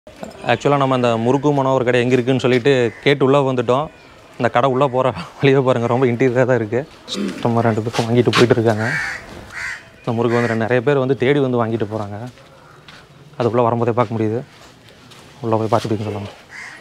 ஆக்சுவலாக நம்ம அந்த முறுக்கு மனம் ஒரு கடை எங்கே இருக்குன்னு சொல்லிட்டு கேட்டு உள்ளே வந்துட்டோம் இந்த கடை உள்ளே போகிற வழியே பாருங்கள் ரொம்ப இன்டீரியராக தான் இருக்குது நம்ம ரெண்டு பேரும் வாங்கிட்டு போயிட்டு இருக்காங்க இந்த முறுக்கு வந்து ரெண்டு- நிறைய பேர் வந்து தேடி வந்து வாங்கிட்டு போகிறாங்க அதுக்குள்ளே வரும்போதே பார்க்க முடியுது உள்ளே போய் பார்த்துட்டு சொல்லலாம்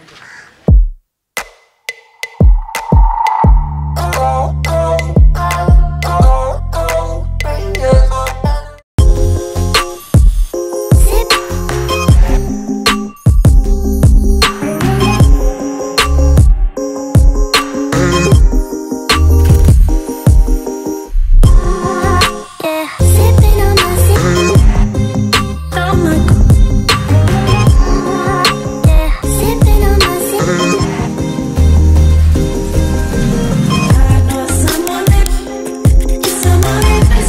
Yeah, sipping on my sip. I'm like, yeah, sipping on my sip. I know someone that, someone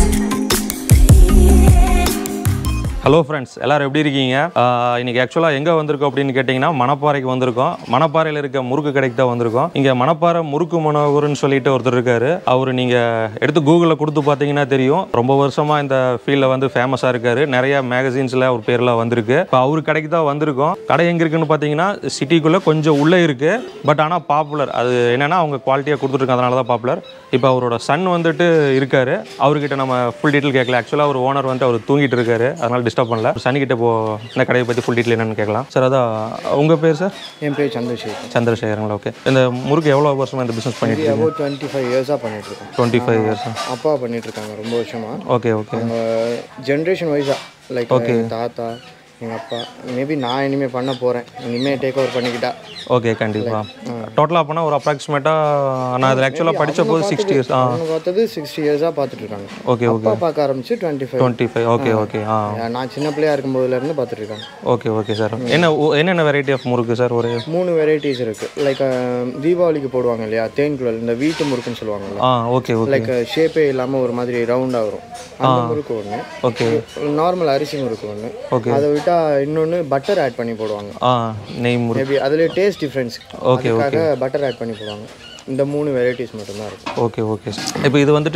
hello friends எல்லாரும் எப்படி இருக்கீங்க ஆஹ் இன்னைக்கு ஆக்சுவலாக எங்கே வந்திருக்கோம் அப்படின்னு கேட்டிங்கன்னா மணப்பாறைக்கு வந்திருக்கோம் மணப்பாறையில் இருக்க முறுக்கு கடைக்கு தான் வந்திருக்கோம் இங்கே மணப்பாறை முறுக்கு மனோகர்னு சொல்லிட்டு ஒருத்தர் இருக்காரு அவர் நீங்கள் எடுத்து கூகுளில் கொடுத்து பார்த்தீங்கன்னா தெரியும் ரொம்ப வருஷமாக இந்த ஃபீல்டில் வந்து ஃபேமஸாக இருக்காரு நிறைய மேகசின்ஸில் அவர் பேர்லாம் வந்திருக்கு இப்போ அவர் கடைக்கு தான் வந்திருக்கோம் கடை எங்கே இருக்குன்னு பார்த்தீங்கன்னா சிட்டிக்குள்ளே கொஞ்சம் உள்ளே இருக்குது பட் ஆனால் பாப்புலர் அது என்னென்னா அவங்க குவாலிட்டியாக கொடுத்துருக்காங்க அதனால தான் பாப்புலர் இப்போ அவரோட சன் வந்துட்டு இருக்காரு அவர்கிட்ட நம்ம ஃபுல் டீட்டெயில் கேட்கல ஆக்சுவலாக அவர் ஓனர் வந்துட்டு அவர் தூங்கிட்டு இருக்காரு அதனால டிஸ்டர்ப் பண்ணல சன்னிக்கிட்ட இப்போ இந்த கடையை பற்றி ஃபுல் டீட்டெயில் என்னன்னு கேட்கலாம் சார் அதான் உங்கள் பேர் சார் என் பேர் சந்திரசேகர் சந்திரசேகரங்களா ஓகே இந்த முறுக்கு எவ்வளோ வருஷமாக இந்த பிஸ்னஸ் பண்ணிட்டு இருக்கீங்க அபவுட் டுவெண்ட்டி ஃபைவ் இயர்ஸாக பண்ணிட்டு இருக்கோம் டுவெண்ட்டி ஃபைவ் இயர்ஸ் அப்பா பண்ணிட்டு இருக்காங்க ரொம்ப வருஷமா ஓகே ஓகே அவங்க ஜென்ரேஷன் வைஸாக லைக் எங்கள் தாத்தா எங்கள் அப்பா மேபி நான் இனிமேல் பண்ண போகிறேன் இனிமேல் டேக் ஓவர் பண்ணிக்கிட்டா ஓகே கண்டிப்பாக டோட்டலாக அப்போனா ஒரு அப்ராக்சிமேட்டாக நான் இதில் ஆக்சுவலாக படித்த போது சிக்ஸ்டி இயர்ஸ் ஆ அவங்க பார்த்தது சிக்ஸ்டி இயர்ஸாக பார்த்துட்டு இருக்காங்க ஓகே ஓகே அப்பா பார்க்க ஆரம்பிச்சு twenty five twenty five okay okay ஆ நான் சின்ன பிள்ளையா இருக்கும்போதுலேருந்து பார்த்துட்டு இருக்காங்க ஓகே ஓகே சார் என்ன ஓ- என்னென்ன வெரைட்டி ஆஃப் முறுக்கு சார் ஒரு மூணு வெரைட்டிஸ் இருக்குது லைக் தீபாவளிக்கு போடுவாங்க இல்லையா தேன்குழல் இந்த வீட்டு முறுக்குன்னு சொல்லுவாங்கல்ல ஆ ஓகே ஓகே லைக் ஷேப்பே இல்லாமல் ஒரு மாதிரி ரவுண்டாக வரும் அந்த முறுக்கு ஒன்று ஓகே நார்மல் அரிசி முறுக்கு ஒன்று Okay. அதை விட்டால் இன்னொன்று பட்டர் ஆட் பண்ணி போடுவாங்க ஆ நெய் முறுக்கு மேபி அதில் டேஸ்ட் டிஃப்ரென்ஸ் Okay, அதுக்காக பட்டர் ஆட் பண்ணி போடுவாங்க இந்த மூணு வெரைட்டிஸ் மட்டும்தான் இருக்கும் ஓகே ஓகே இப்போ இது வந்துட்டு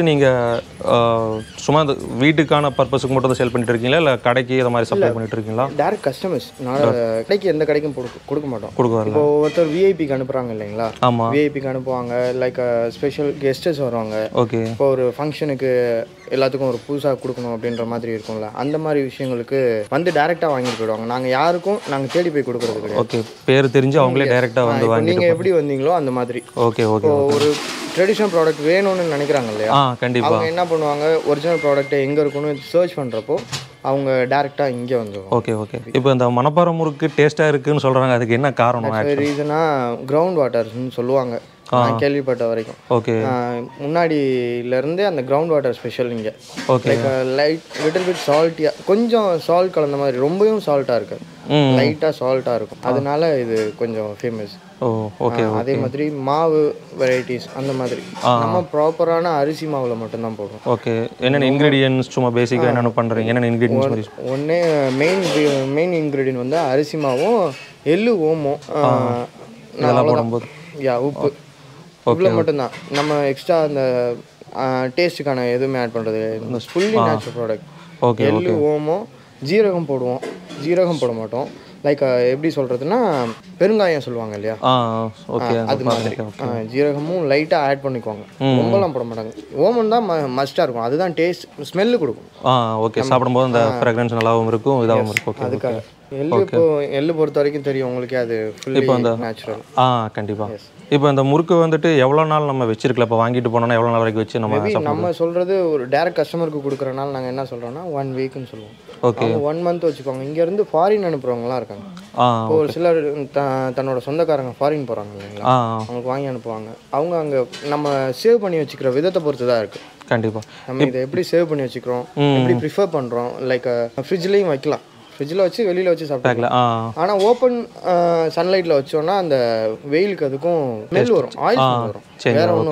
நீங்கள் சும்மா இந்த வீட்டுக்கான பர்பஸுக்கு மட்டும் தான் சேல் பண்ணிட்டு இருக்கீங்களா இல்லை கடைக்கு இந்த மாதிரி சப்ளை பண்ணிட்டு இருக்கீங்களா டேரக்ட் கஸ்டமர்ஸ் நான் கடைக்கு எந்த கடைக்கும் கொடுக்க கொடுக்க மாட்டோம் கொடுக்க வரல இப்போ ஒருத்தர் விஐபிக்கு அனுப்புகிறாங்க இல்லைங்களா ஆமாம் விஐபிக்கு அனுப்புவாங்க லைக் ஸ்பெஷல் கெஸ்டர்ஸ் வருவாங்க ஓகே இப்போ ஒரு ஃபங்க்ஷனுக்கு எல்லாத்துக்கும் ஒரு புதுசாக கொடுக்கணும் அப்படின்ற மாதிரி இருக்கும்ல அந்த மாதிரி விஷயங்களுக்கு வந்து டேரெக்டாக வாங்கிட்டு போயிடுவாங்க நாங்கள் யாருக்கும் நாங்கள் தேடி போய் கொடுக்கறது கிடையாது ஓகே பேர் தெரிஞ்சு அவங்களே டைரெக்டாக வந்து இப்போ வாங்கிட்டு நீங்கள் எப்படி வந்தீங்களோ அந்த மாதிரி ஓகே ஓகே இப்போ ஒரு ட்ரெடிஷ்னல் ப்ராடக்ட் வேணும்னு நினைக்கிறாங்க இல்லையா ஆ கண்டிப்பாக அவங்க என்ன பண்ணுவாங்க ஒரிஜினல் ப்ராடக்ட் எங்கே இருக்குன்னு சர்ச் பண்ணுறப்போ அவங்க டேரெக்டாக இங்கே வந்துடுவாங்க ஓகே ஓகே இப்போ இந்த மணப்பாறை முறுக்கு டேஸ்ட்டாக இருக்குன்னு சொல்கிறாங்க அதுக்கு என்ன காரணம் ரீசனாக கிரவுண்ட் வாட்டர்ஸ்னு சொல்லுவாங்க நான் கேள்விப்பட்ட வரைக்கும் ஓகே ஆஹ் முன்னாடியிலேருந்தே அந்த கிரவுண்ட் வாட்டர் ஸ்பெஷல் இங்கே okay like light little bit சால்ட்டியாக கொஞ்சம் சால்ட் கலந்த மாதிரி ரொம்பவும் சால்ட்டாக இருக்கு ம் லைட்டாக சால்ட்டாக இருக்கும் அதனால இது கொஞ்சம் ஃபேமஸ் ஓ ஓகே அதே மாதிரி மாவு வெரைட்டிஸ் அந்த மாதிரி நம்ம ப்ராப்பரான அரிசி மாவில் மட்டும்தான் போடுறோம் ஓகே என்னென்ன இன்க்ரீடியன்ஸ் சும்மா பேசிக்காக என்னென்ன பண்ணுறீங்க என்னென்ன இன்க்ரீடியன்ஸ் மாதிரி ஒன்றே மெயின் மெயின் இன்க்ரீடியன்ட் வந்து அரிசி மாவும் எள்ளு ஓமம் இதெல்லாம் போடும்போது யா உப்பு இவ்வளோ மட்டும்தான் நம்ம எக்ஸ்ட்ரா அந்த டேஸ்ட்டுக்கான எதுவுமே ஆட் பண்ணுறது ஃபுல்லி நேச்சுரல் ப்ராடக்ட் ஓகே எள்ளு ஓமம் ஜீரகம் போடுவோம் ஜீரகம் போட மாட்டோம் லைக் எப்படி சொல்கிறதுனா பெருங்காயம் சொல்லுவாங்க இல்லையா ஆ ஓகே அது மாதிரி ஆ, ஜீரகமும் லைட்டாக ஆட் பண்ணிக்குவாங்க ரொம்பலாம் போட மாட்டாங்க ஓமம் தான் மஸ்ட்டாக இருக்கும் அதுதான் டேஸ்ட் ஸ்மெல்லு கொடுக்கும் ஆ ஓகே சாப்பிடும்போது அந்த ஃப்ராக்ரன்ஸ் நல்லாவும் இருக்கும் இதாகவும் இருக்கும் ஓகே அதுக்காக எள்ளு இப்போ எள்ளு பொறுத்த வரைக்கும் தெரியும் உங்களுக்கே அது ஃபுல்லி நேச்சுரல் ஆ கண்டிப்பாக இப்போ இந்த முறுக்கு வந்துட்டு எவ்வளோ நாள் நம்ம வச்சிருக்கல இப்போ வாங்கிட்டு போனோம்னா எவ்வளோ நாள் வரைக்கும் வச்சு நம்ம மேபி நம்ம சொல்கிறது ஒரு டேரக்ட் கஸ்டமருக்கு கொடுக்குறனால நாங்கள் என்ன சொல்கிறோன்னா ஒன் வீக்னு சொல்லுவோம் ஓகே அவங்க ஒன் மந்த் வச்சுக்கோங்க இங்கேருந்து ஃபாரின் அனுப்புகிறவங்களாம் இருக்காங்க ஆ இப்போ ஒரு சிலர் த தன்னோட சொந்தக்காரங்க ஃபாரின் போகிறாங்க இல்லைங்களா ஆ அவங்களுக்கு வாங்கி அனுப்புவாங்க அவங்க அங்கே நம்ம சேவ் பண்ணி வச்சுக்கிற விதத்தை பொறுத்து தான் இருக்குது கண்டிப்பாக நம்ம இதை எப்படி சேவ் பண்ணி வச்சுக்கிறோம் எப்படி ப்ரிஃபர் பண்ணுறோம் லைக் ஃப்ரிட்ஜ்லேயும் வைக்கலாம் ஃப்ரிட்ஜில் வச்சு வெளியில் வச்சு சாப்பிட்டாங்க பேக்கில் ஆ ஆனால் ஓப்பன் சன்லைட்டில் வச்சோன்னா அந்த வெயிலுக்கு அதுக்கும் ஸ்மெல் வரும் ஆயில் ஸ்மெல் வரும் சரி வேற ஒன்றும் வராது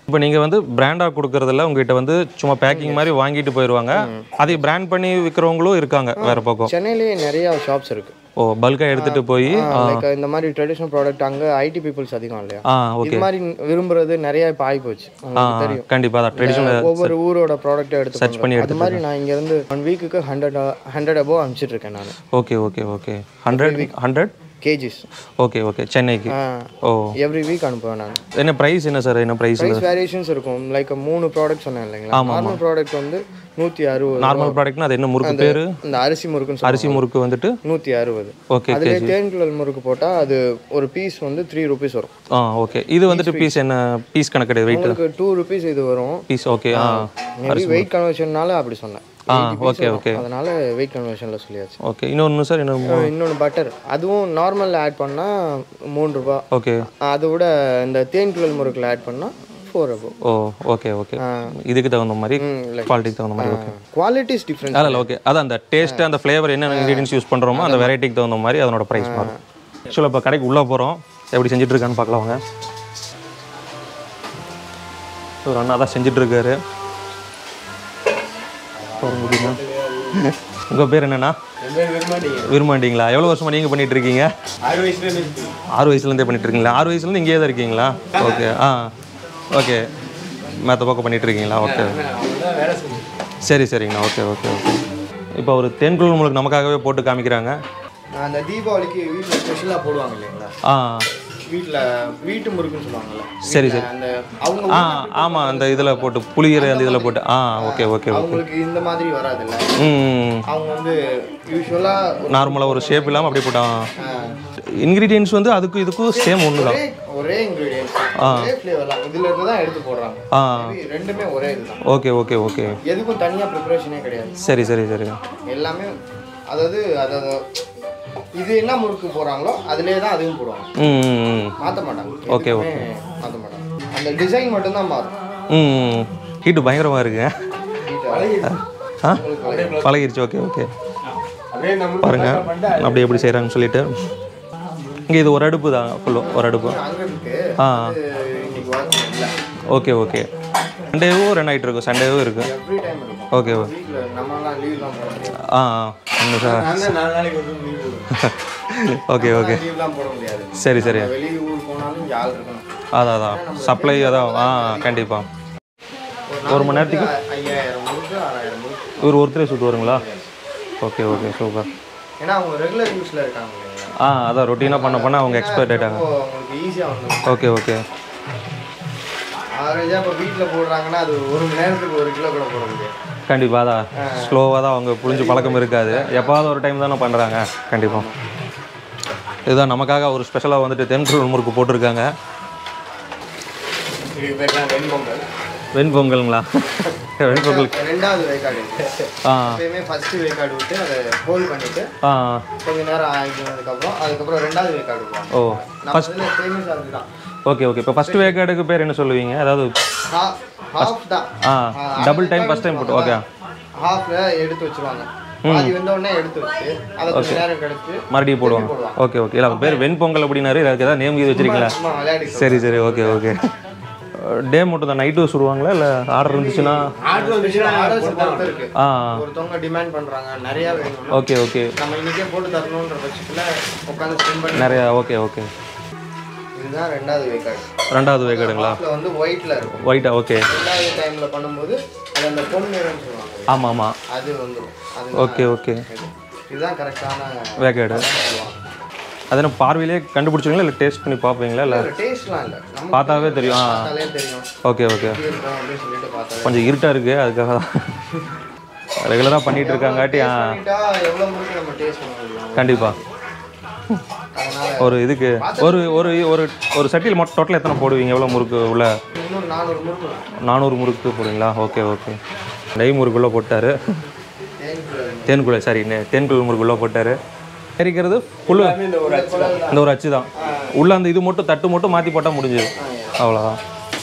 இப்போ நீங்கள் வந்து பிராண்டாக கொடுக்கறதில்ல உங்ககிட்ட வந்து சும்மா பேக்கிங் மாதிரி வாங்கிட்டு போயிடுவாங்க அதை பிராண்ட் பண்ணி விற்கிறவங்களும் இருக்காங்க வேறு பக்கம் சென்னையிலேயே நிறையா ஷாப்ஸ் இருக்குது ஓ பல்காக எடுத்துகிட்டு போய் லைக் இந்த மாதிரி ட்ரெடிஷ்னல் ப்ராடக்ட் அங்கே ஐடி பீப்புள்ஸ் அதிகம் இல்லையா ஆ இது ஓகே மாதிரி விரும்புறது நிறைய இப்போ ஆகி போச்சு ஆ உங்களுக்கு தெரியும் கண்டிப்பாக அதான் ட்ரெடிஷ்னல் ஒவ்வொரு ஊரோட ப்ராடக்ட்டை எடுத்து Search பண்ணி அது மாதிரி நான் இங்க இருந்து ஒன் வீக்குக்கு ஹண்ட்ரட் ஹண்ட்ரட் அபோவ் அனுப்பிச்சிட்டு இருக்கேன் நான் okay okay okay hundred hundred KGs okay okay சென்னைக்கு ஓ எவ்ரி வீக் அனுப்புவேன் நான் என்ன ப்ரைஸ் என்ன சார் என்ன ப்ரைஸ் ப்ரைஸ் வேரியேஷன்ஸ் இருக்கும் லைக் மூணு ப்ராடக்ட் சொன்னேன் இல்லைங்களா நார்மல் ப்ராடக்ட் வந்து நூற்றி அறுபது நார்மல் ப்ராடக்ட்னா அது என்ன முறுக்கு பேர் இந்த அரிசி முறுக்குன்னு சொல்லுவாங்க அரிசி முறுக்கு வந்துட்டு நூற்றி அறுபது ஓகே அதுலேயே தேன்குழல் முறுக்கு போட்டால் அது ஒரு பீஸ் வந்து த்ரீ ருபீஸ் வரும் ஆ ஓகே இது வந்துட்டு பீஸ் என்ன பீஸ் கணக்கு கிடையாது வெயிட் உங்களுக்கு டூ ருபீஸ் இது வரும் பீஸ் ஓகே ஆ மேபி வெயிட் கன்வர்ஷன்னால அப்படி சொன்னேன் ஆ 80 piece ஓகே வரும். ஓகே அதனால வெயிட் கன்வர்ஷனில் சொல்லியாச்சு ஓகே இன்னொன்று சார் இன்னொன்று இன்னொன்று பட்டர் அதுவும் நார்மலில் ஆட் பண்ணால் மூணு ரூபா ஓகே அதை விட இந்த தேன்குழல் முறுக்கில் ஆட் பண்ணால் ஃபோர் அபோ ஓ ஓகே ஓகே இதுக்கு தகுந்த மாதிரி குவாலிட்டிக்கு தகுந்த மாதிரி ஓகே குவாலிட்டிஸ் டிஃப்ரெண்ட் அதில் ஓகே அதான் அந்த டேஸ்ட் அந்த ஃப்ளேவர் என்ன இன்க்ரீடியன்ஸ் யூஸ் பண்ணுறோமோ அந்த வெரைட்டிக்கு தகுந்த மாதிரி அதனோட ப்ரைஸ் மாறும் ஆக்சுவலாக இப்போ கடைக்கு உள்ளே போகிறோம் எப்படி செஞ்சுட்டு இருக்கான்னு பார்க்கலாம் வாங்க ஒரு அண்ணா தான் செஞ்சுட்டு இருக்காரு பாருங்க முடியுமா உங்கள் பேர் என்னண்ணா விரும்பாண்டிங்களா எவ்வளோ வருஷமா நீங்கள் பண்ணிட்டு இருக்கீங்க ஆறு வயசுலேருந்தே பண்ணிட்டு இருக்கீங்களா ஆறு வயசுலேருந்து இங்கேயே தான் இருக்கீங்களா ஓகே ஆ ஓகே மற்ற பக்கம் பண்ணிட்டு இருக்கீங்களா ஓகே சரி சரிங்கண்ணா ஓகே ஓகே ஓகே இப்போ ஒரு தேன்குழல் உங்களுக்கு நமக்காகவே போட்டு காமிக்கிறாங்க அந்த தீபாவளிக்கு வீட்டில் ஸ்பெஷலாக போடுவாங்க இல்லைங்களா ஆ வீட்டில் வீட்டு முறுக்குன்னு சொல்லுவாங்கல்ல சரி வீட்ல அந்த அவங்க ஆ ஆமாம் அந்த இதில் போட்டு புளிகிற அந்த இதில் போட்டு ஆ ஓகே ஓகே ஓகே அவங்களுக்கு இந்த மாதிரி வராதுல்ல ம் அவங்க வந்து யூஸ்வலாக நார்மலாக ஒரு ஷேப் இல்லாமல் அப்படியே போட்டான் இன்க்ரீடியன்ஸ் வந்து அதுக்கும் இதுக்கும் சேம் ஒன்று தான் ஒரே ஒரே இன்க்ரீடியன்ஸ் ஒரே ஃப்ளேவர்லாம் இதுல இருந்து தான் எடுத்து போடுறாங்க ஆ இது ரெண்டுமே ஒரே இதுதான் ஓகே ஓகே ஓகே எதுக்கும் தனியாக ப்ரிப்பரேஷனே கிடையாது சரி சரி சரி எல்லாமே அதாவது அதாவது இது என்ன முறுக்கு போடுறாங்களோ அதுலேயே தான் அதுவும் போடுவாங்க ம் ம், ம் மாற்ற மாட்டாங்க Okay, எதுக்குமே மாற்ற மாட்டாங்க அந்த டிசைன் மட்டும்தான் மாறும் ம் ஹீட்டு பயங்கரமாக இருக்குங்க ஆ பழகிருச்சு ஓகே ஓகே பாருங்க அப்படி எப்படி செய்கிறாங்கன்னு சொல்லிட்டு இங்கே இது ஒரு அடுப்பு தான் ஃபுல்லும் ஒரு அடுப்பு அங்கே இருக்கு ஆ அது இன்னைக்கு ஒர்க் இல்லை ஓகே ஓகே சண்டேவும் ரெண்டு நைட் இருக்கும் சண்டேவும் இருக்குது எவ்ரி டைம் இருக்கும் ஓகே ஓகே வீட்டில் நம்மலாம் லீவ்லாம் போட முடியாது ஆ ஒன்று சார் நாலு நாளைக்கு வந்து லீவ் ஓகே ஓகே லீவ்லாம் போட முடியாது சரி சரி வெளியே ஊர் போனாலும் இங்கே ஆள் இருக்கணும் அதான் அதான் சப்ளை அதான் ஆ கண்டிப்பாக ஒரு மணி நேரத்துக்கு ஐயாயிரம் முறுக்கு ஆறாயிரம் முறுக்கு இவர் ஒருத்தரே சுற்றுவாருங்களா ஓகே ஓகே சூப்பர் ஏன்னா அவங்க ரெகுலர் யூஸில் இருக்காங்க இல்லைங்களா ஆ அதான் ரொட்டீனாக பண்ண பண்ண அவங்க எக்ஸ்பர்ட் ஆகிட்டாங்க இப்போ அவங்களுக்கு ஈஸியாக வந்துடும் ஓகே ஓகே ஆவரேஜாக இப்போ வீட்டில் போடுறாங்கன்னா அது ஒரு மணி நேரத்துக்கு ஒரு கிலோ கூட போட முடியாது கண்டிப்பாக அதான் ஸ்லோவாக தான் அவங்க புரிஞ்சு பழக்கம் இருக்காது எப்பாவது ஒரு டைம் தானே பண்ணுறாங்க கண்டிப்பாக இதுதான் நமக்காக ஒரு ஸ்பெஷலாக வந்துட்டு தென்குருள் முறுக்கு போட்டிருக்காங்க இதுக்கு பேர் தான் வெண்பொங்கல் வெண்பொங்கலுங்களா வெண்பொங்கல் ரெண்டாவது வேக்காடு ஆ எப்பயுமே ஃபஸ்ட்டு வேக்காடு விட்டு அதை ஹோல்ட் பண்ணிவிட்டு ஆ கொஞ்ச நேரம் ஆகினதுக்கப்புறம் அதுக்கப்புறம் ரெண்டாவது வேக்காடு விடுவாங்க ஓ நம்ம இதில் ஃபேமஸ் அதுதான் ஓகே ஓகே இப்போ ஃபஸ்ட் வேக்காடுக்கு பேர் என்ன சொல்லுவீங்க அதாவது ஹாஃப் தான் ஆ டபுள் டைம் ஃபஸ்ட் டைம் போட்டு ஓகே ஹாஃப்ல எடுத்து வச்சிருவாங்க பாதி வெந்த உடனே எடுத்து வச்சு அதை கொஞ்ச நேரம் கழிச்சு மறுபடியும் போடுவாங்க ஓகே ஓகே இல்லை பேர் வெண்பொங்கல் அப்படின்னாரு அதுக்கு ஏதாவது நேம் கீது வச்சிருக்கீங்களா சும்மா விளையாடி சரி சரி ஓகே ஓகே டே மட்டும் தான் நைட்டு சுடுவாங்களா இல்லை ஆர்டர் இருந்துச்சுன்னா ஆர்டர்ஸ் பொறுத்து இருக்கு ஆ ஒருத்தவங்க டிமாண்ட் பண்றாங்க நிறைய வேணும் ஓகே ஓகே நம்ம இன்னைக்கே போட்டு தரணுன்ற பட்சத்துல உட்காந்து ஸ்பெண்ட் பண்ணி நிறையா ஓகே ஓகே இதுதான் ரெண்டாவது வேக்காடு ரெண்டாவது வேக்காடுங்களா ஹாஃப்ல வந்து ஒயிட்ல இருக்கும் ஒயிட்டா ஓகே ரெண்டாவது டைம்ல பண்ணும்போது அது அந்த பொன் நிறம்னு சொல்லுவாங்க ஆமாம் ஆமாம் அது வந்துடும் அது ஓகே ஓகே இது. இதுதான் கரெக்டான வேக்காடு அது என்ன பார்வையிலே கண்டுபிடிச்சிங்களா இல்லை டேஸ்ட் பண்ணி பார்ப்பீங்களா இல்லை டேஸ்ட்லாம் இல்லை நம்ம பார்த்தாவே தெரியும் ஆ பார்த்தாலே தெரியும் ஓகே ஓகே எப்படி இருக்கும் அப்படின்னு சொல்லிட்டு பார்த்தாலே கொஞ்சம் இருட்டாக இருக்குது அதுக்காக தான் ரெகுலராக பண்ணிகிட்டு இருக்காங்காட்டி ஆ பண்ணிட்டா எவ்வளவு முறுக்கு நம்ம டேஸ்ட் பண்ண முடியும் கண்டிப்பாக அதனால ஒரு இதுக்கு ஒரு ஒரு ஒரு ஒரு சட்டியில் மட்டும் டோட்டல் எத்தனை போடுவீங்க எவ்வளோ முறுக்கு உள்ள இன்னும் நானூறு முறுக்கு நானூறு முறுக்கு போடுவீங்களா ஓகே ஓகே நெய் முறுக்குள்ளே போட்டார் தேன்குழல் தேன்குழை சாரி தேன்குழல் முறுக்குள்ளே போட்டார் எரிக்கிறது புல்லு இந்த ஒரு அச்சு தான் உள்ள அந்த இது மட்டும் தட்டு மட்டும் மாற்றி போட்டால் முடிஞ்சது அவ்வளோதான்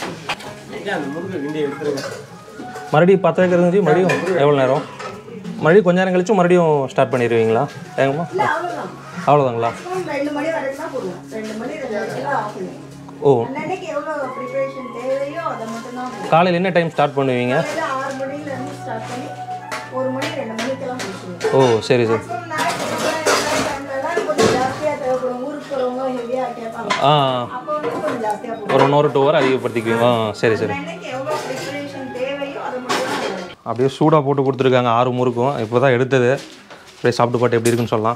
மறுபடியும் பத்து ஏக்கர் இருந்துச்சு மறுபடியும் எவ்வளோ நேரம் மறுபடியும் கொஞ்ச நேரம் கழிச்சு மறுபடியும் ஸ்டார்ட் பண்ணிடுவீங்களா ஏங்கம்மா அவ்வளோதாங்களா ரெண்டு மணி வரைக்கும் தான் போடுவோம் ரெண்டு மணி ரெண்டு மணிக்கெல்லாம் ஆஃப் பண்ணுவோம் ஓ அன்னைக்கு எவ்வளோ ப்ரிப்பரேஷன் தேவையோ அதை மட்டும்தான் காலையில் என்ன டைம் ஸ்டார்ட் பண்ணுவீங்க காலையில் ஆறு மணிலேருந்து ஸ்டார்ட் பண்ணி ஒரு மணி ரெண்டு மணிக்கெல்லாம் முடிச்சுடுவோம் ஓ சரி சார் மேக்ஸிமம் டைம்லலாம் கொஞ்சம் ஜாஸ்தியாக தேவைப்படும் ஊருக்கு போகிறவங்க ஹெவியாக கேட்பாங்க ஆ அப்போ வந்து கொஞ்சம் ஜாஸ்தியாக போகும் ஒரு ஒன் ஹவர் டூ ஹவர் அதிகப்படுத்திக்குவீங்க ஆ சரி சரி அன்னைக்கு எவ்வளோ ப்ரிப்பரேஷன் தேவையோ அதை மட்டும் தான் அப்படியே சூடாக போட்டு கொடுத்துருக்காங்க ஆறு முறுக்கும் இப்போ தான் எடுத்தது அப்படியே சாப்பிட்டு பாட்டு எப்படி இருக்குன்னு சொல்லலாம்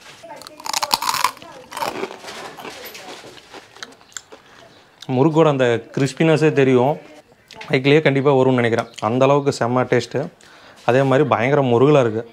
முறுக்கோட அந்த கிறிஸ்பினஸே தெரியும் மைக்லேயே கண்டிப்பாக வரும்னு நினைக்கிறேன் அந்த அளவுக்கு செம்ம டேஸ்ட்டு அதே மாதிரி பயங்கர முருகலாக இருக்குது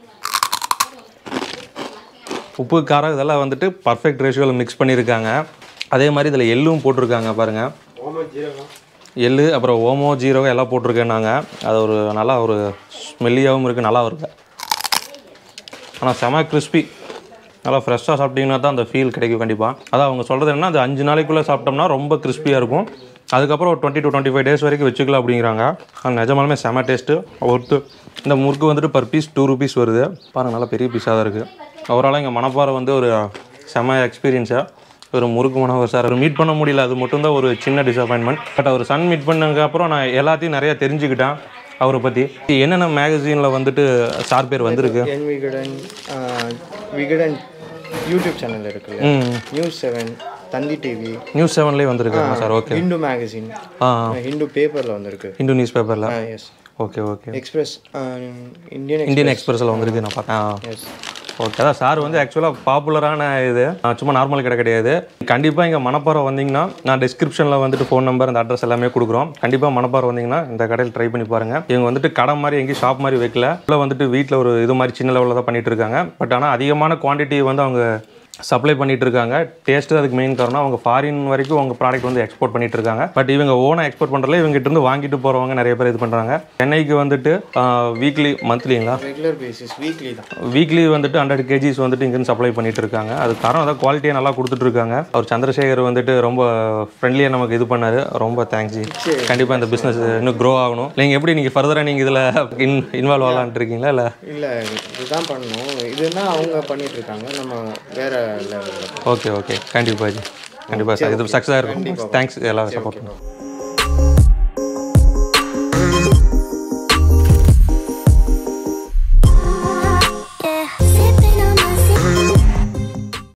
உப்பு காரம் இதெல்லாம் வந்துட்டு பர்ஃபெக்ட் ரேஷியோவில் மிக்ஸ் பண்ணியிருக்காங்க அதே மாதிரி இதில் எள்ளும் போட்டிருக்காங்க பாருங்கள் எள்ளு அப்புறம் ஓமோ ஜீரகம் எல்லாம் போட்டிருக்கேன் நாங்கள் அது ஒரு நல்லா ஒரு ஸ்மெல்லியாகவும் இருக்குது நல்லா இருக்கு ஆனால் செம கிறிஸ்பி நல்லா ஃப்ரெஷ்ஷாக சாப்பிட்டீங்கன்னா தான் அந்த ஃபீல் கிடைக்கும் கண்டிப்பாக அதான் அவங்க சொல்கிறது என்னன்னா அது அஞ்சு நாளைக்குள்ளே சாப்பிட்டோம்னா ரொம்ப கிறிஸ்பியாக இருக்கும் அதுக்கப்புறம் ஒரு twenty to twenty five days வரைக்கும் வச்சுக்கலாம் அப்படிங்கிறாங்க ஆனால் நிஜமாலுமே செம டேஸ்ட்டு ஒருத்து இந்த முறுக்கு வந்துட்டு பர் பீஸ் டூ ருபீஸ் வருது பாருங்க நல்லா பெரிய பீஸாக தான் இருக்குது ஓவராலாக இங்கே மணப்பாறை வந்து ஒரு செம எக்ஸ்பீரியன்ஸாக ஒரு முறுக்கு மனோகர் சார் மீட் பண்ண முடியல அது மட்டும்தான் ஒரு சின்ன டிசப்பாயின்மெண்ட் பட் அவர் சன் மீட் பண்ணதுக்கு அப்புறம் நான் எல்லாத்தையும் நிறைய தெரிஞ்சுக்கிட்டேன் அவரை பற்றி என்னென்ன மேகசீனில் வந்துட்டு சார் பேர் வந்திருக்கு என் விகடன் ஆஹ், விகடன் யூடியூப் சேனல் இருக்குல்ல ம் news seven Thanthi TV news செவன்லேயே வந்திருக்காங்க சார் ஓகே ஹிந்து மேகசின் ஆ ஹிந்து பேப்பரில் வந்திருக்கு ஹிந்து நியூஸ் பேப்பரில் yes okay okay express Indian Indian எக்ஸ்பிரஸில் வந்திருக்கு நான் பார்த்தேன் எஸ் ஓகே அதான் சார் வந்து ஆக்சுவலாக பாப்புலரான இது ஆ, சும்மா நார்மல் கடை கிடையாது கண்டிப்பாக இங்கே மணப்பாறை வந்தீங்கன்னா நான் டிஸ்கிரிப்ஷனில் வந்துட்டு ஃபோன் நம்பர் அந்த அட்ரஸ் எல்லாமே கொடுக்குறோம் கண்டிப்பாக மணப்பாறை வந்தீங்கன்னா இந்த கடையில் ட்ரை பண்ணி பாருங்கள் இவங்க வந்துட்டு கடை மாதிரி எங்கேயும் ஷாப் மாதிரி வைக்கல உள்ள வந்துட்டு வீட்டில் ஒரு இது மாதிரி சின்ன லெவலில் தான் பண்ணிட்டு இருக்காங்க பட் ஆனால் அதிகமான குவான்டிட்டி வந்து அவங்க சப்ளை பண்ணிட்டு இருக்காங்க டேஸ்ட் அதுக்கு மெயின் காரணம் அவங்க ஃபாரின் வரைக்கும் அவங்க ப்ராடக்ட் வந்து எக்ஸ்போர்ட் பண்ணிட்டு இருக்காங்க பட் இவங்க ஓனாக எக்ஸ்போர்ட் பண்ணுறதுல இவங்க கிட்ட இருந்து வாங்கிட்டு போகிறவங்க நிறைய பேர் இது பண்ணுறாங்க சென்னைக்கு வந்துட்டு வீக்லி மந்த்லிங்களா ரெகுலர் பேசிஸ் வீக்லி தான் வீக்லி வந்துட்டு ஹண்ட்ரட் கேஜிஸ் வந்துட்டு இங்கேருந்து சப்ளை பண்ணிட்டு இருக்காங்க அது காரணம் அதான் குவாலிட்டியாக நல்லா கொடுத்துட்டு இருக்காங்க அவர் சந்திரசேகர் வந்துட்டு ரொம்ப ஃப்ரெண்ட்லியாக நமக்கு இது பண்ணாரு ரொம்ப தேங்க்ஸ் ஜி கண்டிப்பாக இந்த பிஸ்னஸ் இன்னும் க்ரோ ஆகணும் நீங்கள் எப்படி நீங்கள் ஃபர்தராக நீங்கள் இதில் இன் இன்வால்வ் ஆகலான்ட்டு இருக்கீங்களா இல்லை இல்லை இதுதான் பண்ணணும் இதுதான் அவங்க பண்ணிட்டு இருக்காங்க நம்ம வேற லெவலில் ஓகே ஓகே கண்டிப்பாக ஜி கண்டிப்பாக சார் இது சக்ஸஸாக இருக்கும் தேங்க்ஸ் எல்லாம் சப்போர்ட் பண்ணுவோம்